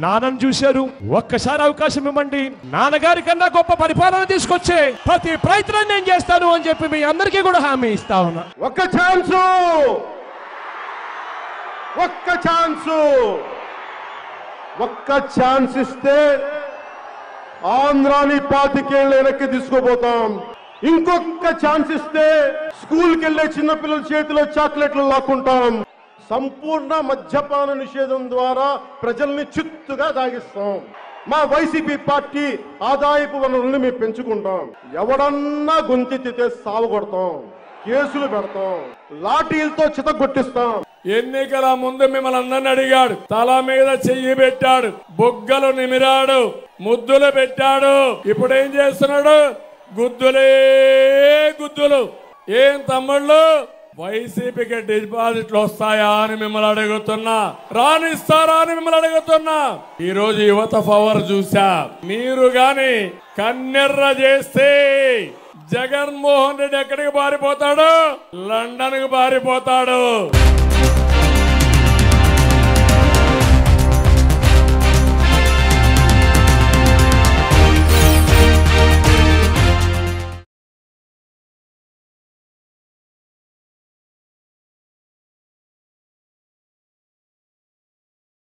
నాన్నను చూశారు ఒక్కసారి అవకాశం ఇవ్వండి నాన్నగారి కన్నా గొప్ప పరిపాలన తీసుకొచ్చే ప్రతి ప్రయత్నం నేను చేస్తాను అని చెప్పి మీ అందరికీ కూడా హామీ ఇస్తా ఉన్నా ఒక్క ఛాన్సు ఒక్క ఛాన్సు ఒక్క ఛాన్స్ ఇస్తే ఆంధ్రాని పాతికేళ్ళు వెనక్కి తీసుకుపోతాం ఇంకొక ఛాన్స్ ఇస్తే స్కూల్కి వెళ్ళే చిన్నపిల్లల చేతిలో చాక్లెట్లు లాక్కుంటాం సంపూర్ణ మద్యపాన నిషేధం ద్వారా ప్రజల్ని చిత్తుగా తాగిస్తాం మా వైసీపీ పార్టీ ఆదాయపు వనరుల్ని మేము పెంచుకుంటాం ఎవడన్నా గొంతెత్తితే సాగు కొడతాం కేసులు పెడతాం లాఠీలతో చితగొట్టిస్తాం ఎన్నికల ముందు మిమ్మల్ని అందరిని అడిగాడు తల మీద చెయ్యి పెట్టాడు బొగ్గలు నిమిరాడు ముద్దులు పెట్టాడు ఇప్పుడు ఏం చేస్తున్నాడు గుద్దులే గుద్దులు ఏం తమ్ముళ్ళు వైసీపీకి డిపాజిట్లు వస్తాయా అని మిమ్మల్ని అడుగుతున్నా రానిస్తారా అని మిమ్మల్ని అడుగుతున్నా ఈ రోజు యువత పవర్ చూసా మీరు గాని కన్నెర్ర చేస్తే జగన్మోహన్ రెడ్డి ఎక్కడికి పారిపోతాడు లండన్ కి పారిపోతాడు